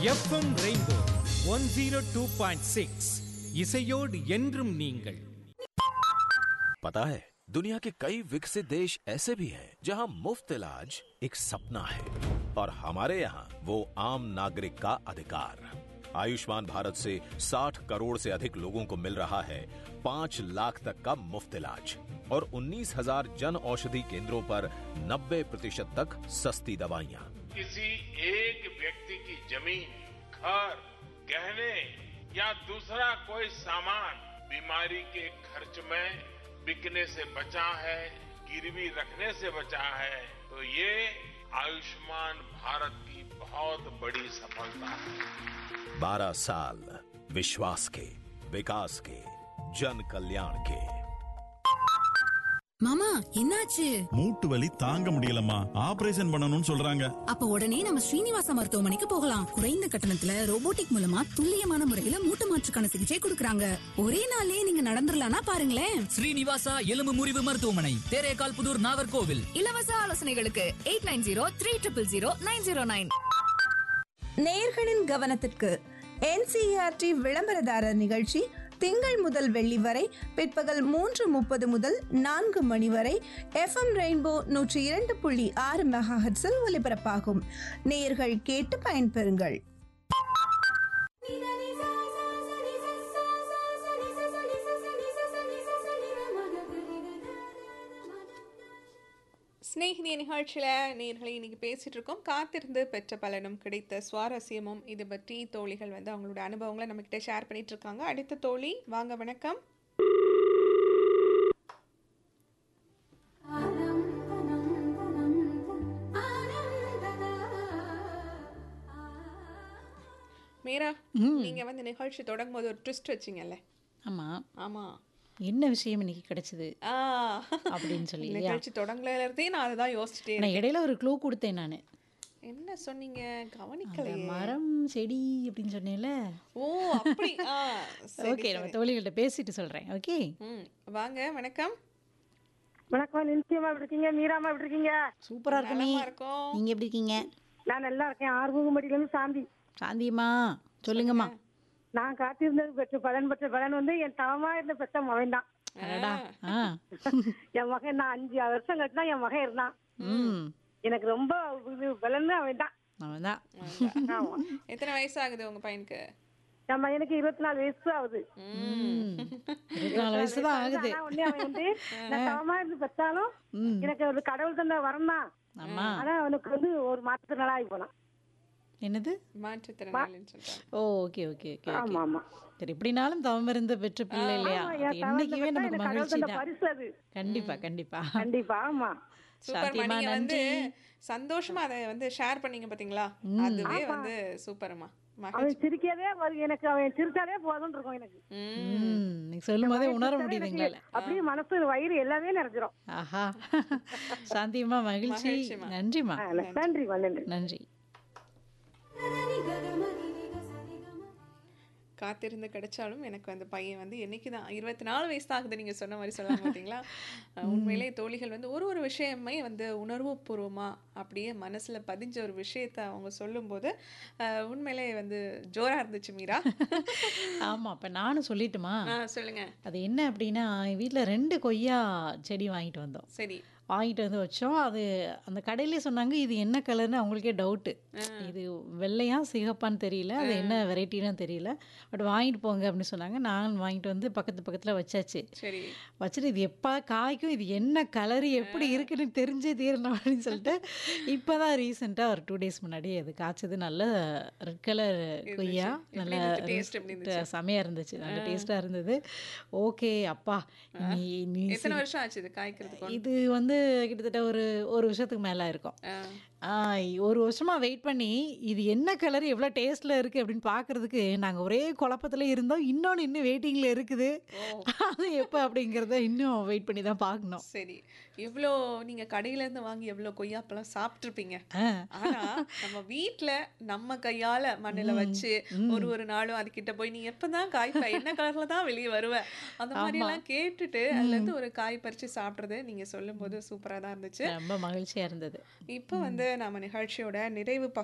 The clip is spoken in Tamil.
FM rainbow one zero two point six இசையோடு என்றும் நீங்கள் पता है दुनिया के कई विकसित देश ऐसे भी हैं जहां मुफ्त इलाज एक सपना है और हमारे यहाँ वो आम नागरिक का अधिकार आयुष्मान भारत से 60 करोड़ से अधिक लोगों को मिल रहा है पांच लाख तक का मुफ्त इलाज और 19,000 जन औषधि केंद्रों पर 90 प्रतिशत तक सस्ती दवाइयाँ किसी एक व्यक्ति की जमीन घर गहने या दूसरा कोई सामान बीमारी के खर्च में बिकने से बचा है गिरवी रखने से बचा है तो ये आयुष्मान भारत की बहुत बड़ी सफलता है 12 साल विश्वास के विकास के जन कल्याण के மாமா என்னாச்சு மூட்டு வலி தாங்க முடியலம்மா ஆபரேஷன் பண்ணணும்னு சொல்றாங்க அப்ப உடனே நம்ம ஸ்ரீனிவாச மருத்துவமனைக்கு போகலாம் குறைந்த கட்டணத்துல ரோபோட்டிக் மூலமா துல்லியமான முறையில மூட்டு மாற்றுக்கான சிகிச்சை கொடுக்கறாங்க ஒரே நாளே நீங்க நடந்துடலாம்னா பாருங்களேன் ஸ்ரீனிவாசா எலும்பு முறிவு மருத்துவமனை தேரேகால் புதூர் நாகர்கோவில் இலவச ஆலோசனைகளுக்கு eight nine zero three triple zero nine zero nine நேர்களின் கவனத்திற்கு என்சிஆர்டி விளம்பரதாரர் நிகழ்ச்சி திங்கள் முதல் வெள்ளி வரை பிற்பகல் மூன்று முப்பது முதல் நான்கு மணி வரை எஃப்எம் ரெயின்போ நூற்றி இரண்டு புள்ளி ஆறு மெகாஹட்ஸில் ஒலிபரப்பாகும் நேயர்கள் கேட்டு பயன்பெறுங்கள் ஸ்நேகிதிய நிகழ்ச்சியில் நேர்களை இன்னைக்கு பேசிட்டு இருக்கோம் காத்திருந்து பெற்ற பலனும் கிடைத்த சுவாரஸ்யமும் இது பற்றி தோழிகள் வந்து அவங்களோட அனுபவங்களை நம்மக்கிட்ட ஷேர் பண்ணிட்டு இருக்காங்க அடுத்த தோழி வாங்க வணக்கம் மீரா நீங்க வந்து நிகழ்ச்சி தொடங்கும் போது ஒரு ட்விஸ்ட் வச்சிங்கல்ல ஆமா ஆமா என்ன விஷயம் இன்னைக்கு கிடைச்சது ஆ அப்படின்னு சொல்லி இல்லையா? நிகழ்ச்சி தொடங்கல இருந்தே நான் அதை தான் யோசிச்சுட்டே நான் இடையில ஒரு க்ளூ கொடுத்தேன் நான் என்ன சொன்னீங்க அந்த கவனிக்கலையே மரம் செடி அப்படின்னு சொன்னேன்ல ஓ அப்படி ஆ சரி, ஓகே நம்ம சரி. தோழிகள்கிட்ட பேசிட்டு சொல்றேன் ஓகே ம் வாங்க வணக்கம் வணக்கம் நிச்சயமா எப்படி இருக்கீங்க மீராமா எப்படி இருக்கீங்க சூப்பரா இருக்கமே நலமா இருக்கோம் நீங்க எப்படி இருக்கீங்க நான் நல்லா இருக்கேன் ஆறுமுகமடியில இருந்து சாந்தி சாந்தியம்மா சொல்லுங்கம்மா நான் காத்திருந்தது பெற்ற பலன் பெற்ற பலன் வந்து என் தவமா இருந்த பெற்ற மகன் தான் அடடா ஆ என் மகன் நான் அஞ்சு வருஷம் கழிச்சு தான் என் மகன் இருந்தான் ம் எனக்கு ரொம்ப இது பலன் அவன் தான் அவன் தான் ஆமா எத்தனை வயசு ஆகுது உங்க பையனுக்கு என் மகனுக்கு இருபத்தி நாலு வயசு ஆகுது இருபத்தி நாலு வயசு தான் ஆகுது ஆனா உடனே அவன் வந்து நான் தவமா இருந்து பெற்றாலும் எனக்கு ஒரு கடவுள் தந்த வரம் தான் ஆமா ஆனா அவனுக்கு வந்து ஒரு மாற்றத்தினால ஆகி போனான் என்னது மாற்றுத்திறனாளின்னு சொல்றாங்க ஓ ஓகே ஓகே ஓகே ஆமா ஆமா சரி எப்படினாலும் தவம் இருந்த பெற்ற பிள்ளை இல்லையா ஆமா, அது என் தவறுல என்னைக்குமே பெற்றா நமக்கு எனக்கு கடவுள் மகிழ்ச்சி தந்த தான் பரிசு அது கண்டிப்பா கண்டிப்பா கண்டிப்பா ஆமா சூப்பர் சாத்தியமா நீங்க வந்து நன்றி சந்தோஷமா அதை வந்து ஷேர் பண்ணீங்க பாத்தீங்களா அதுவே வந்து சூப்பர்மா அவன் சிரிக்கவே வரு- எனக்கு அவன் சிரிச்சாலே போதும் இருக்கும் எனக்கு ம் நீ சொல்லும் போதே உணர முடியுது எங்களால அப்படியே மனசு வயிறு எல்லாமே நிறைஞ்சிரும் ஆஹா சாந்தியம்மா மகிழ்ச்சி மகிழ்ச்சிம்மா. நன்றிம்மா ஆ, நன்றி நன்றி நன்றி காத்திருந்து கிடைச்சாலும் எனக்கு அந்த பையன் வந்து என்னைக்கு தான் இருபத்தி நாலு வயசு தான் ஆகுது நீங்கள் சொன்ன மாதிரி சொல்லலாம் பார்த்தீங்களா அஹ் உண்மையிலே தோழிகள் வந்து ஒரு ஒரு விஷயமே வந்து உணர்வுபூர்வமாக அப்படியே மனசில் பதிஞ்ச ஒரு விஷயத்தை அவங்க சொல்லும்போது அஹ் உண்மையிலே வந்து ஜோராக இருந்துச்சு மீரா ஆமா அப்ப நானும் சொல்லட்டுமா ஆ சொல்லுங்க அது என்ன அப்படின்னா என் வீட்ல ரெண்டு கொய்யா செடி வாங்கிட்டு வந்தோம் சரி வாங்கிட்டு வந்து வச்சோம் அது அந்த கடையிலே சொன்னாங்க இது என்ன கலர்னு அவங்களுக்கே டவுட்டு இது வெள்ளையா சிகப்பான்னு தெரியல அது என்ன வெரைட்டின்னு தெரியல பட் வாங்கிட்டு போங்க அப்படின்னு சொன்னாங்க நான் வாங்கிட்டு வந்து பக்கத்து பக்கத்தில் வச்சாச்சு சரி வச்சுட்டு இது எப்போ காய்க்கும் இது என்ன கலர் எப்படி இருக்குன்னு தெரிஞ்சே தீரணும் அப்படின்னு சொல்லிட்டு இப்போ தான் ரீசெண்டாக ஒரு டூ டேஸ் முன்னாடி அது காய்ச்சது நல்ல ரெட் கலர் கொய்யா எப்படி நல்ல இருந்துச்சு? taste எப்படி இருந்துச்சு? செமையாக இருந்துச்சு நல்ல டேஸ்ட்டாக இருந்தது ஓகே அப்பா நீ நீ எத்தனை வருஷம் ஆச்சு இது காய்க்கிறதுக்கு இது வந்து கிட்டத்தட்ட ஒரு ஒரு வருஷத்துக்கு மேலே இருக்கும் ஆ, ஒரு வருஷமா வெயிட் பண்ணி இது என்ன கலர் எவ்வளோ டேஸ்ட்ல இருக்கு அப்படின்னு பார்க்கறதுக்கு நாங்கள் ஒரே குழப்பத்துல இருந்தோம் இன்னொன்று இன்னும் வெயிட்டிங்ல இருக்குது அது எப்போ அப்படிங்கிறத இன்னும் வெயிட் பண்ணி தான் பார்க்கணும் சரி எவ்வளோ நீங்கள் கடையிலேருந்து வாங்கி எவ்வளோ கொய்யாப்பழம் சாப்பிட்ருப்பீங்க ஆ. ஆனா நம்ம வீட்ல நம்ம கையால மண்ணுல வச்சு ஒரு ஒரு நாளும் அதுகிட்ட போய் நீ எப்பதான் காய் ப- என்ன கலர்ல தான் வெளியே வருவ அந்த மாதிரி எல்லாம் கேட்டுட்டு அதுல இருந்து ஒரு காய் பறிச்சு சாப்பிடுறது நீங்க சொல்லும் போது சூப்பரா தான் இருந்துச்சு ரொம்ப மகிழ்ச்சியா இருந்தது இப்போ வந்து நம்ம நிகழ்ச்சியோட நிறைவு